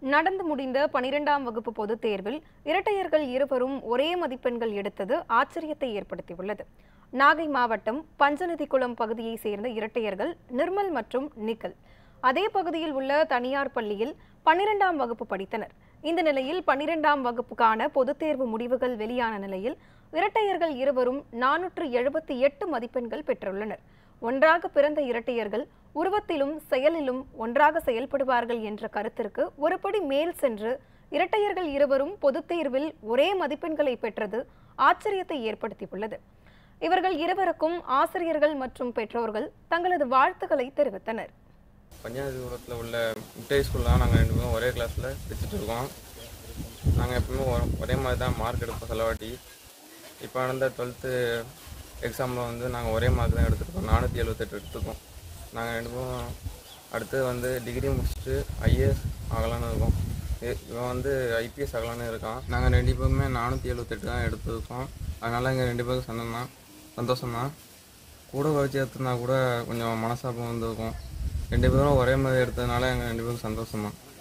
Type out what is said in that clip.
நடந்து முடிந்த பனிரெண்டாம் வகுப்பு பொதுத் தேர்வில் இரட்டையர்கள் இருவரும் ஒரே மதிப்பெண்கள் எடுத்தது ஆச்சரியத்தை ஏற்படுத்தியுள்ளது நாகை மாவட்டம் பஞ்சநதிக்குளம் பகுதியைச் சேர்ந்த இரட்டையர்கள் நிர்மல் மற்றும் நிக்கல் அதே பகுதியில் உள்ள தனியார் பள்ளியில் பனிரெண்டாம் வகுப்பு படித்தனர் இந்த நிலையில் பனிரெண்டாம் வகுப்புக்கான பொதுத் தேர்வு முடிவுகள் வெளியான நிலையில் இரட்டையர்கள் இருவரும் நானூற்று எழுபத்தி எட்டு மதிப்பெண்கள் பெற்றுள்ளனர் ஒன்றாக பிறந்த இரட்டையர்கள் உருவத்திலும் செயலிலும் ஒன்றாக செயல்படுவார்கள் என்ற கருத்திற்கு ஒருபடி மேல் சென்று இரட்டையர்கள் இருவரும் பொதுத் தேர்வில் ஒரே மதிப்பெண்களை பெற்றது ஆச்சரியத்தை ஏற்படுத்தியுள்ளது இவர்கள் இருவருக்கும் ஆசிரியர்கள் மற்றும் பெற்றோர்கள் தங்களது வாழ்த்துக்களை தெரிவித்தனர் பஞ்சாயத்து உள்ள முட்டை ஸ்கூலில் நாங்கள் ரெண்டு பேரும் ஒரே கிளாஸில் படிச்சுட்டு இருக்கோம் நாங்கள் எப்பவுமே ஒ- ஒரே மாதிரி தான் மார்க் எடுப்போம் செலவாட்டி இப்போ நடந்த டுவெல்த்து எக்ஸாமில் வந்து நாங்கள் ஒரே மார்க் தான் எடுத்திருக்கோம் நானூற்றி எழுபத்தெட்டு எடுத்திருக்கோம் நாங்கள் ரெண்டு பேரும் அடுத்து வந்து டிகிரி முடிச்சுட்டு ஐஏஎஸ் ஆகலான்னு இருக்கோம் இ- இவன் வந்து ஐபிஎஸ் ஆகலான்னு இருக்கான் நாங்கள் ரெண்டு பேருமே நானூற்றி எழுபத்தெட்டு தான் எடுத்திருக்கோம் அதனால் எங்கள் ரெண்டு பேரும் சந்தோஷம் தான் சந்தோஷம் தான் கூட வச்சு எடுத்திருந்தா கூட கொஞ்சம் மனசாப்பம் வந்திருக்கும் ரெண்டு பேரும் ஒரே மாதிரி எடுத்ததுனால எங்கள் ரெண்டு பேரும் சந்தோஷம் தான்